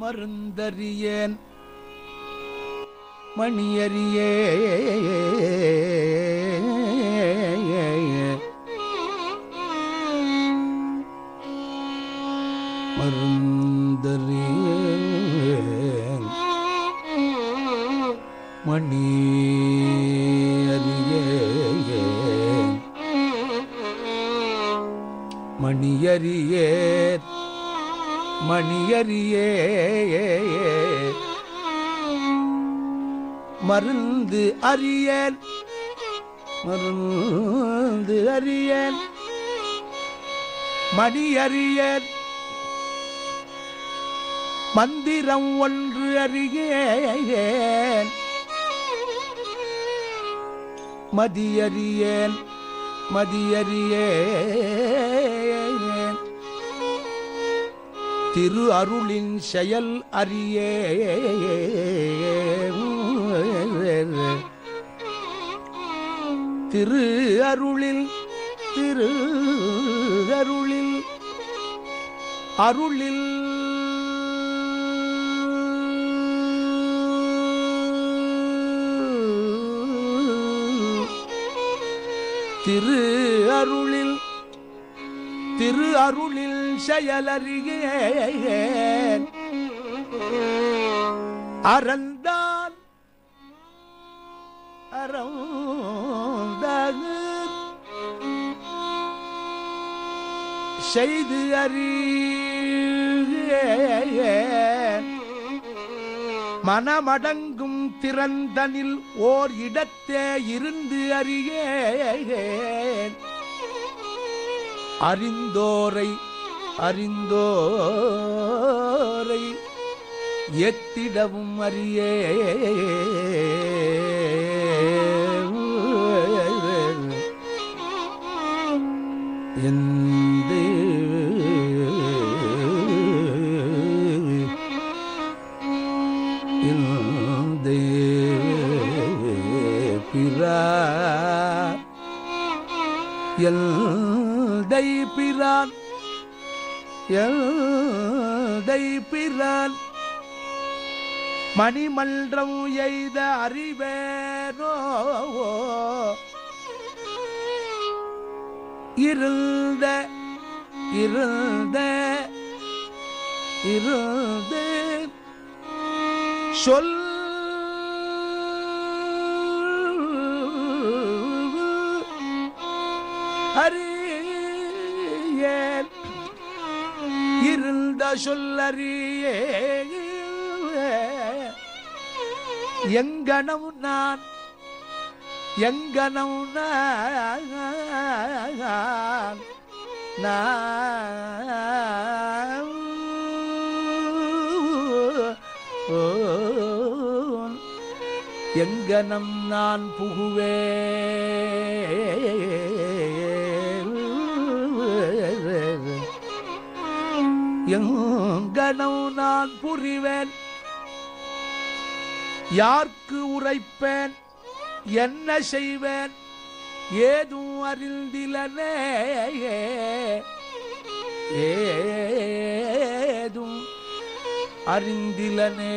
மருந்தறியேன் மணியறியே மருந்தறியேன் மணி அறியேன் மணியறியே மணியறியே மருந்து அறியேன் மருந்து அறியேன் மணி அறியேன் மந்திரம் ஒன்று அறியேன் மதியறியேன் மதியறியேன் திரு அருளின் செயல் அறியே திரு அருளில் திரு அருளில் அருளில் திரு அருளில் திரு அருளில் செயலறியேன் அறந்தான் அறந்தாகு செய்து அறியேன் மனமடங்கும் திறந்தனில் ஓர் இடத்தே இருந்து அறியேன் அறிந்தோரை அறிந்தோரை எத்திடவும் அறியே எந்த எந்த பிறா எல்தை பிரான் எல்தை பிரான் மணிமன்றம் எய்த அறிவேனோ இருந்த இருந்த இருந்த சொல் அறியேன் இருந்த சொல்லறியே எங்கனம் நான் எங்கனம் நான் நான் ஓன் எங்கனம் நான் புகுவேன் எங்கனம் நான் புரிவேன் யார்க்கு உரைப்பேன் என்ன செய்வேன் ஏதும் அறிந்திலனே ஏதும் அறிந்திலனே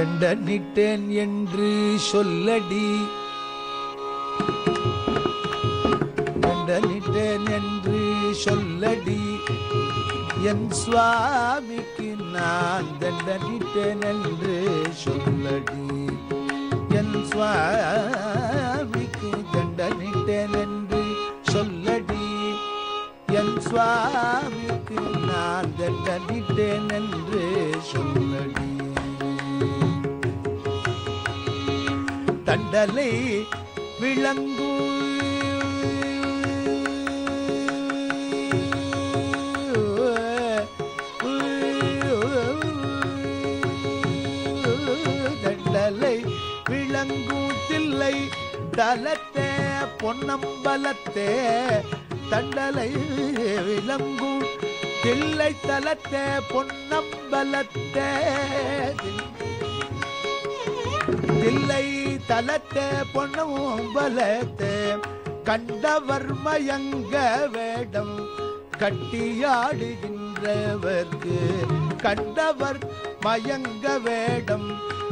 தண்டனிட்டேன் என்று சொல்லடி தண்டனிட்டேன் என்று சொல்லடி என் சுவாமிக்கு நான் தண்டனிட்டேன் என்று சொல்லடி என் சுவாமிக்கு தண்டனிட்டேன் என்று சொல்லடி என் சுவாமிக்கு நான் தண்டனிட்டேன் என்று சொல்லடி தண்டலை விளங்கு தண்டலை விளங்கூத்தில்லை தலத்தே பொன்னம்பலத்தே தண்டலை விளங்கு தில்லை தலத்தே பொன்னம்பலத்தே தில்லை தலத்தே பொன்னம்பலத்தே கண்டவர் மயங்க வேடம் கட்டியாடுகின்றவர்க்கு கண்டவர் மயங்க வேடம்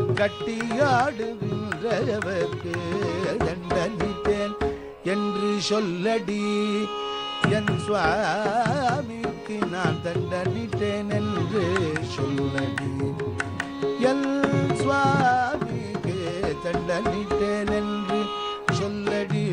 கட்டியாடுகின்றவர்க்கு தண்டனித்தேன் என்று சொல்லடி என் சுவாமிக்கு நான் தண்டனிட்டேன் என்று சொல்லடி என் சுவாமிக்கு தண்டனிட்டேன் என்று சொல்லடி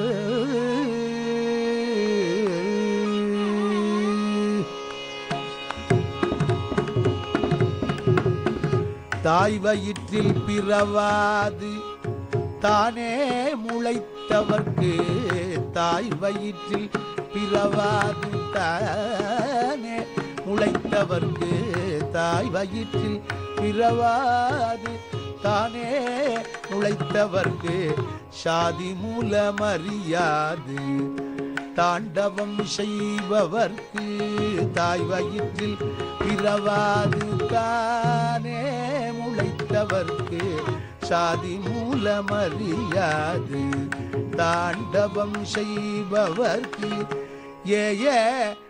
தாய் வயிற்றில் பிறவாது தானே முளைத்தவர்க்கு தாய் வயிற்றில் பிறவாது தானே முளைத்தவர்க்கு தாய் வயிற்றில் பிறவாது தானே முளைத்தவர்க்கு சாதி மூலமறியாது தாண்டவம் செய்பவர்க்கு தாய் வயிற்றில் பிறவாது தானே முளைத்தவர்க்கு சாதி மூலமறியாது தாண்டவம் செய்பவர்க்கு ஏ ஏ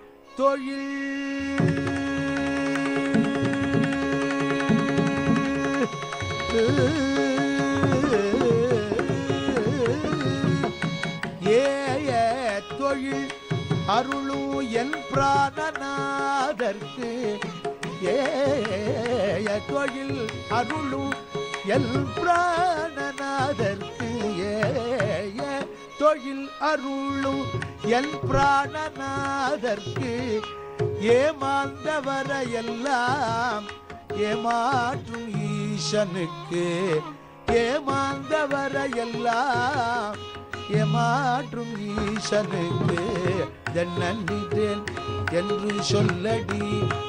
தொழில் ஏ ஏ தொழில் அருளும் என் பிராணநாதர்க்கு ஏ ஏ தொழில் அருளும் எல் பிராணநாதர்க்கு ஏ ஏ தொழில் அருளும் என் பிராணநாதர்க்கு ஏமாந்தவரையெல்லாம் ஏமாற்றும் ஈசனுக்கு ஏமாந்தவரையெல்லாம் ஏமாற்றும் ஈசனுக்கு தன்னன்றிட்டேன் என்று சொல்லடி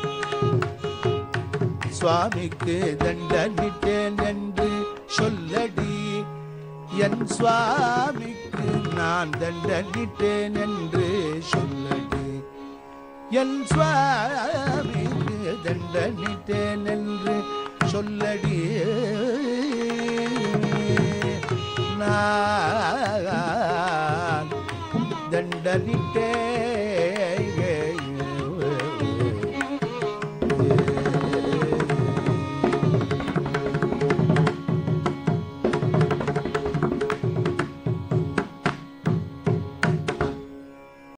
சுவாமிக்கு தண்டனிட்டேன் என்று சொல்லடி என் சுவாமிக்கு நான் தண்டனிட்டேன் என்று சொல்லடி என் சுவாமிக்கு தண்டனிட்டேன் என்று சொல்லடி நான் தண்டனிட்டேன்